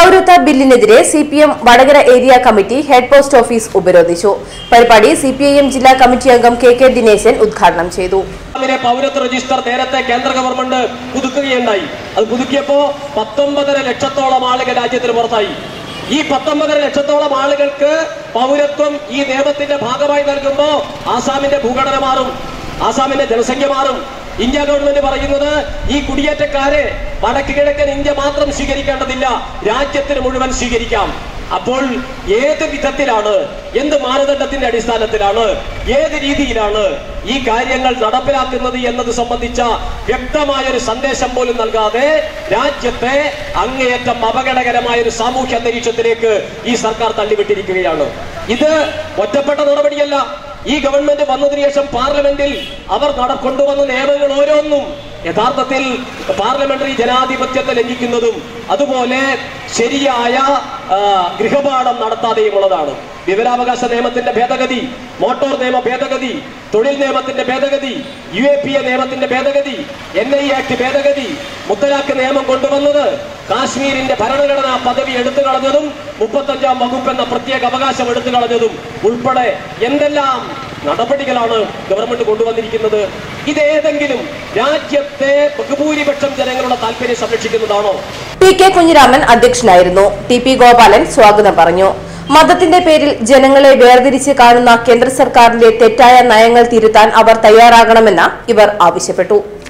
പൌരത്വ ബില്ലിനെതിരെ C P M Vadakara area committee head post office ഉപരോധിച്ചു പരിപാടി സി പി ഐ എം ജില്ലാ കമ്മിറ്റി അംഗം കെ കെ ദിനേശൻ ഉദ്ഘാടനം ചെയ്തു ഇസ്ലാമിലെ പൗരത്വ രജിസ്റ്റർ നേരത്തെ കേന്ദ്ര ഗവൺമെന്റ് പുതുക്കുകയുണ്ടായി അത് പുതുക്കിയപ്പോ പത്തൊമ്പതര ലക്ഷത്തോളം ആളുകൾ രാജ്യത്തിന് പുറത്തായി ഈ പത്തൊമ്പതര ലക്ഷത്തോളം ആളുകൾക്ക് പൗരത്വം ഈ നിയമത്തിന്റെ ഭാഗമായി നൽകുമ്പോ ആസാമിന്റെ ഭൂഘടന മാറും ആസാമിന്റെ ജനസംഖ്യ മാറും ഇന്ത്യ ഗവൺമെന്റ് പറയുന്നത് ഈ കുടിയേറ്റക്കാരെ വടക്ക് കിഴക്കൻ ഇന്ത്യ മാത്രം സ്വീകരിക്കേണ്ടതില്ല രാജ്യത്തിന് മുഴുവൻ സ്വീകരിക്കാം അപ്പോൾ ഏത് വിധത്തിലാണ് എന്ത് മാനദണ്ഡത്തിന്റെ അടിസ്ഥാനത്തിലാണ് ഏത് രീതിയിലാണ് ഈ കാര്യങ്ങൾ നടപ്പിലാക്കുന്നത് എന്നത് സംബന്ധിച്ച വ്യക്തമായ ഒരു സന്ദേശം പോലും നൽകാതെ രാജ്യത്തെ അങ്ങേയറ്റം അപകടകരമായ ഒരു സാമൂഹ്യ അന്തരീക്ഷത്തിലേക്ക് ഈ സർക്കാർ തള്ളിവിട്ടിരിക്കുകയാണ് ഇത് ഒറ്റപ്പെട്ട നടപടിയല്ല ഈ ഗവൺമെന്റ് വന്നതിന് ശേഷം പാർലമെന്റിൽ അവർ നട കൊണ്ടുവന്ന നിയമങ്ങൾ ഓരോന്നും യഥാർത്ഥത്തിൽ പാർലമെന്ററി ജനാധിപത്യത്തെ ലംഘിക്കുന്നതും അതുപോലെ ശരിയായ ആ, ഗൃഹപാഠം നടത്താതെയുമുള്ളതാണ് വിവരാവകാശ നിയമത്തിന്റെ ഭേദഗതി മോട്ടോർ നിയമ ഭേദഗതി തൊഴിൽ നിയമത്തിന്റെ ഭേദഗതി യു എ പി എ നിയമത്തിന്റെ ഭേദഗതി എൻ ഐ ആക്ട് ഭേദഗതി മുത്തലാഖ് നിയമം കൊണ്ടുവന്നത് കാശ്മീരിന്റെ ഭരണഘടനാ പദവി എടുത്തു കളഞ്ഞതും മുപ്പത്തഞ്ചാം വകുപ്പ് എന്ന പ്രത്യേക അവകാശം എടുത്തു കളഞ്ഞതും ഉൾപ്പെടെ എന്തെല്ലാം നടപടികളാണ് ഗവൺമെന്റ് കൊണ്ടുവന്നിരിക്കുന്നത് ഇതേതെങ്കിലും രാജ്യത്തെ ബഹുഭൂരിപക്ഷം ജനങ്ങളുടെ താല്പര്യം സംരക്ഷിക്കുന്നതാണോ പി കെ കുഞ്ഞിരാമൻ അധ്യക്ഷനായിരുന്നു ടി പി ഗോപാലൻ സ്വാഗതം പറഞ്ഞു മതത്തിന്റെ പേരിൽ ജനങ്ങളെ വേർതിരിച്ച് കാണുന്ന കേന്ദ്ര സർക്കാരിന്റെ തെറ്റായ നയങ്ങൾ തിരുത്താൻ അവർ തയ്യാറാകണമെന്ന് ഇവർ ആവശ്യപ്പെട്ടു